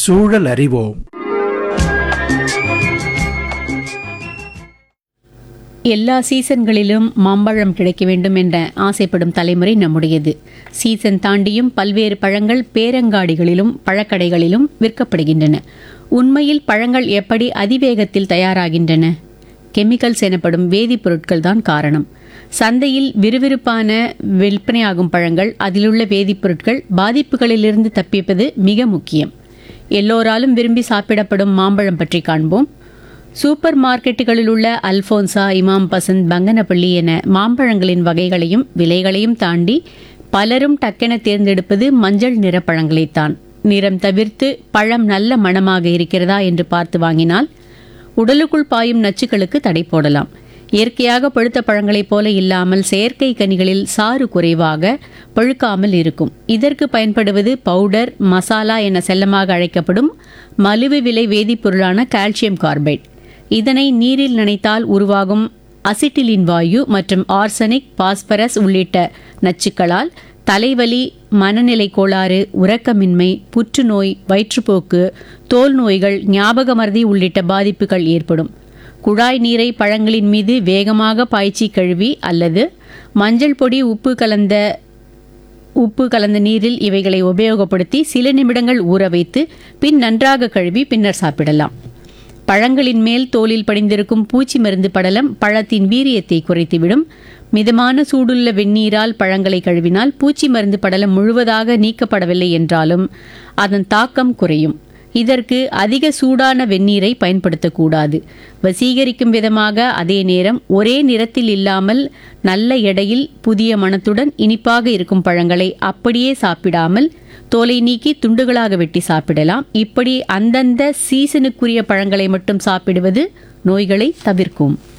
சூழல் அறிவோம் எல்லா சீசன்களிலும் மாம்பழம் கிடைக்க வேண்டும் என்ற ஆசைப்படும் தலைமுறை நம்முடையது சீசன் தாண்டியும் பல்வேறு பழங்கள் பேரங்காடிகளிலும் பழக்கடைகளிலும் விற்கப்படுகின்றன உண்மையில் பழங்கள் எப்படி அதிவேகத்தில் தயாராகின்றன கெமிக்கல்ஸ் எனப்படும் வேதிப்பொருட்கள் தான் காரணம் சந்தையில் விறுவிறுப்பான விற்பனையாகும் பழங்கள் அதிலுள்ள வேதிப்பொருட்கள் பாதிப்புகளிலிருந்து தப்பிப்பது மிக முக்கியம் எல்லோராலும் விரும்பி சாப்பிடப்படும் மாம்பழம் பற்றி காண்போம் சூப்பர் மார்க்கெட்டுகளில் உள்ள அல்போன்சா இமாம் பசந்த் பங்கனப்பள்ளி என மாம்பழங்களின் வகைகளையும் விலைகளையும் தாண்டி பலரும் டக்கென தேர்ந்தெடுப்பது மஞ்சள் நிற பழங்களைத்தான் நிறம் தவிர்த்து பழம் நல்ல மணமாக இருக்கிறதா என்று பார்த்து வாங்கினால் உடலுக்குள் பாயும் நச்சுக்களுக்கு தடை போடலாம் இயற்கையாக பழுத்த பழங்களைப் போல இல்லாமல் செயற்கை கனிகளில் சாறு குறைவாக பழுக்காமல் இருக்கும் இதற்கு பயன்படுவது பவுடர் மசாலா என செல்லமாக அழைக்கப்படும் மலிவு விலை வேதிப்பொருளான கால்சியம் கார்பைட் இதனை நீரில் நனைத்தால் உருவாகும் அசிட்டிலின் வாயு மற்றும் ஆர்சனிக் பாஸ்பரஸ் உள்ளிட்ட நச்சுக்களால் தலைவலி மனநிலை கோளாறு உறக்கமின்மை புற்றுநோய் வயிற்றுப்போக்கு தோல் நோய்கள் ஞாபக மறதி உள்ளிட்ட பாதிப்புகள் ஏற்படும் குழாய் நீரை பழங்களின் மீது வேகமாக பாய்ச்சி கழுவி அல்லது மஞ்சள் பொடி உப்பு கலந்த உப்பு கலந்த நீரில் இவைகளை உபயோகப்படுத்தி சில நிமிடங்கள் ஊற வைத்து பின் நன்றாக கழுவி பின்னர் சாப்பிடலாம் பழங்களின் மேல் தோலில் படிந்திருக்கும் பூச்சி மருந்து படலம் பழத்தின் வீரியத்தை குறைத்துவிடும் மிதமான சூடுள்ள வெந்நீரால் பழங்களை கழுவினால் பூச்சி மருந்து படலம் முழுவதாக நீக்கப்படவில்லை என்றாலும் அதன் தாக்கம் குறையும் இதற்கு அதிக சூடான வெந்நீரை பயன்படுத்தக்கூடாது வசீகரிக்கும் விதமாக அதே நேரம் ஒரே நிறத்தில் இல்லாமல் நல்ல எடையில் புதிய மணத்துடன் இனிப்பாக இருக்கும் பழங்களை அப்படியே சாப்பிடாமல் தோலை நீக்கி துண்டுகளாக வெட்டி சாப்பிடலாம் இப்படி அந்தந்த சீசனுக்குரிய பழங்களை மட்டும் சாப்பிடுவது நோய்களை தவிர்க்கும்